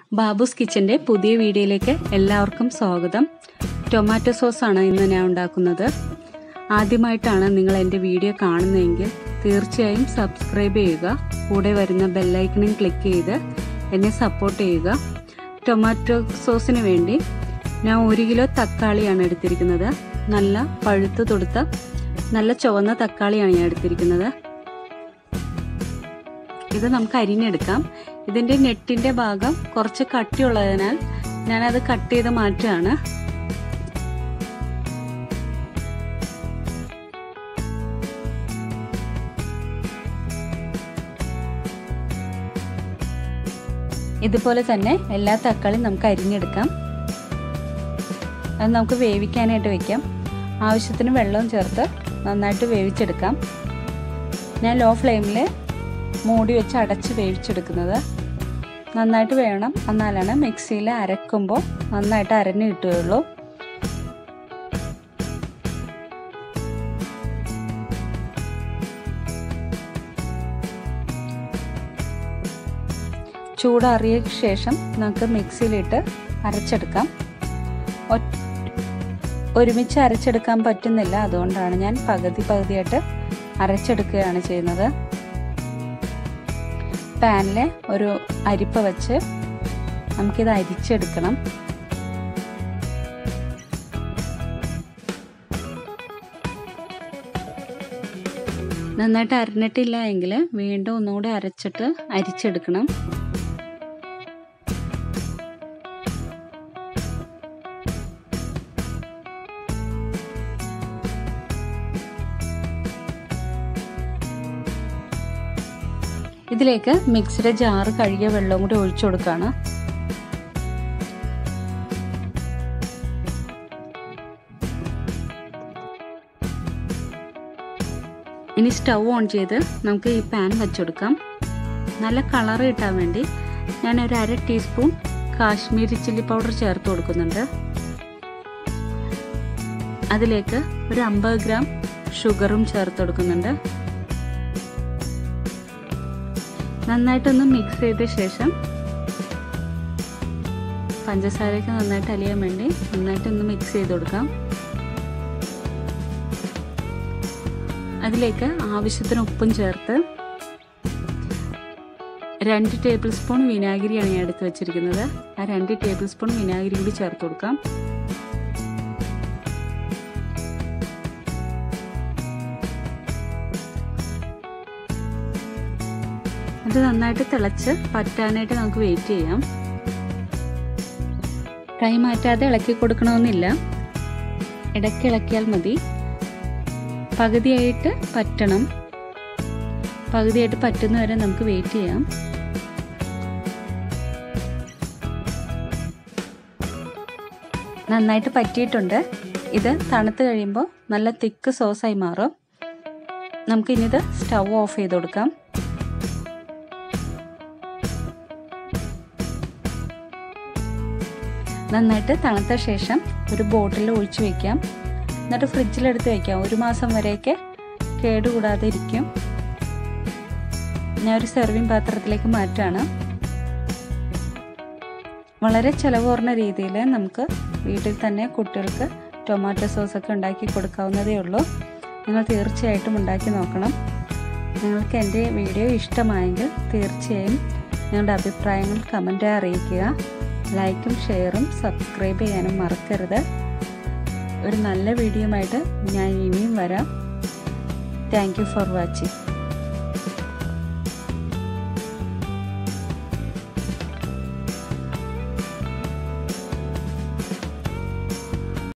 ബാബുസ് കിച്ചൻ്റെ പുതിയ വീഡിയോയിലേക്ക് എല്ലാവർക്കും സ്വാഗതം ടൊമാറ്റോ സോസാണ് ഇന്ന് ഞാൻ ഉണ്ടാക്കുന്നത് ആദ്യമായിട്ടാണ് നിങ്ങൾ എൻ്റെ വീഡിയോ കാണുന്നതെങ്കിൽ തീർച്ചയായും സബ്സ്ക്രൈബ് ചെയ്യുക കൂടെ വരുന്ന ബെല്ലൈക്കണും ക്ലിക്ക് ചെയ്ത് എന്നെ സപ്പോർട്ട് ചെയ്യുക ടൊമാറ്റോ സോസിന് വേണ്ടി ഞാൻ ഒരു കിലോ തക്കാളിയാണ് എടുത്തിരിക്കുന്നത് നല്ല പഴുത്ത് തൊടുത്ത നല്ല ചുവന്ന തക്കാളിയാണ് ഞാൻ എടുത്തിരിക്കുന്നത് ഇത് നമുക്ക് അരിഞ്ഞെടുക്കാം ഇതിൻ്റെ നെറ്റിൻ്റെ ഭാഗം കുറച്ച് കട്ടിയുള്ളതിനാൽ ഞാനത് കട്ട് ചെയ്ത് മാറ്റുകയാണ് ഇതുപോലെ തന്നെ എല്ലാ തക്കാളിയും നമുക്ക് അരിഞ്ഞെടുക്കാം അത് നമുക്ക് വേവിക്കാനായിട്ട് വെക്കാം ആവശ്യത്തിന് വെള്ളവും ചേർത്ത് നന്നായിട്ട് വേവിച്ചെടുക്കാം ഞാൻ ലോ ഫ്ലെയിമിൽ മൂടി വെച്ച് അടച്ച് വേവിച്ചെടുക്കുന്നത് നന്നായിട്ട് വേണം എന്നാലാണ് മിക്സിയിൽ അരക്കുമ്പോൾ നന്നായിട്ട് അരഞ്ഞ് കിട്ടുകയുള്ളൂ ചൂടാറിയ ശേഷം നമുക്ക് മിക്സിയിലിട്ട് അരച്ചെടുക്കാം ഒരുമിച്ച് അരച്ചെടുക്കാൻ പറ്റുന്നില്ല അതുകൊണ്ടാണ് ഞാൻ പകുതി പകുതിയായിട്ട് അരച്ചെടുക്കുകയാണ് ചെയ്യുന്നത് പാനിൽ ഒരു അരിപ്പ വെച്ച് നമുക്കിത് അരിച്ചെടുക്കണം നന്നായിട്ട് അരഞ്ഞിട്ടില്ല എങ്കിൽ വീണ്ടും ഒന്നുകൂടി അരച്ചിട്ട് അരിച്ചെടുക്കണം ഇതിലേക്ക് മിക്സിയുടെ ജാറ് കഴുകിയ വെള്ളവും കൂടി ഒഴിച്ചു കൊടുക്കുകയാണ് ഇനി സ്റ്റൗ ഓൺ ചെയ്ത് നമുക്ക് ഈ പാൻ വെച്ചെടുക്കാം നല്ല കളർ കിട്ടാൻ വേണ്ടി ഞാൻ ഒരു അര ടീസ്പൂൺ കാശ്മീരി ചില്ലി പൗഡർ ചേർത്ത് കൊടുക്കുന്നുണ്ട് അതിലേക്ക് ഒരു അമ്പത് ഗ്രാം ഷുഗറും ചേർത്ത് കൊടുക്കുന്നുണ്ട് നന്നായിട്ടൊന്ന് മിക്സ് ചെയ്ത ശേഷം പഞ്ചസാരയൊക്കെ നന്നായിട്ട് അലിയാൻ വേണ്ടി നന്നായിട്ടൊന്ന് മിക്സ് ചെയ്ത് കൊടുക്കാം അതിലേക്ക് ആവശ്യത്തിന് ഉപ്പും ചേർത്ത് രണ്ട് ടേബിൾ സ്പൂൺ വിനാഗിരിയാണ് ഞാൻ എടുത്ത് വെച്ചിരിക്കുന്നത് ആ രണ്ട് ടേബിൾ സ്പൂൺ വിനാഗിരി കൂടി ചേർത്ത് കൊടുക്കാം അത് നന്നായിട്ട് തിളച്ച് പറ്റാനായിട്ട് നമുക്ക് വെയിറ്റ് ചെയ്യാം കൈ മാറ്റാതെ ഇളക്കി കൊടുക്കണമെന്നില്ല ഇടയ്ക്ക് ഇളക്കിയാൽ മതി പകുതിയായിട്ട് പറ്റണം പകുതിയായിട്ട് പറ്റുന്നവരെ നമുക്ക് വെയിറ്റ് ചെയ്യാം നന്നായിട്ട് പറ്റിയിട്ടുണ്ട് ഇത് തണുത്ത് കഴിയുമ്പോൾ നല്ല തിക്ക് സോസായി മാറും നമുക്കിനിത് സ്റ്റൗ ഓഫ് ചെയ്ത് കൊടുക്കാം നന്നായിട്ട് തണുത്ത ശേഷം ഒരു ബോട്ടിൽ ഒഴിച്ചു വെക്കാം എന്നിട്ട് ഫ്രിഡ്ജിലെടുത്ത് വെക്കാം ഒരു മാസം വരെയൊക്കെ കേടുകൂടാതെ ഇരിക്കും ഞാൻ ഒരു സെർവിങ് പാത്രത്തിലേക്ക് മാറ്റാണ് വളരെ ചിലവ് കുറഞ്ഞ രീതിയിൽ നമുക്ക് വീട്ടിൽ തന്നെ കുട്ടികൾക്ക് ടൊമാറ്റോ സോസൊക്കെ ഉണ്ടാക്കി കൊടുക്കാവുന്നതേ ഉള്ളൂ നിങ്ങൾ തീർച്ചയായിട്ടും ഉണ്ടാക്കി നോക്കണം നിങ്ങൾക്ക് എൻ്റെ വീഡിയോ ഇഷ്ടമായെങ്കിൽ തീർച്ചയായും നിങ്ങളുടെ അഭിപ്രായങ്ങൾ കമൻറ്റായി അറിയിക്കുക ലൈക്കും ഷെയറും സബ്സ്ക്രൈബ് ചെയ്യാനും മറക്കരുത് ഒരു നല്ല വീഡിയോയുമായിട്ട് ഞാൻ ഇനിയും വരാം താങ്ക് യു ഫോർ വാച്ചിങ്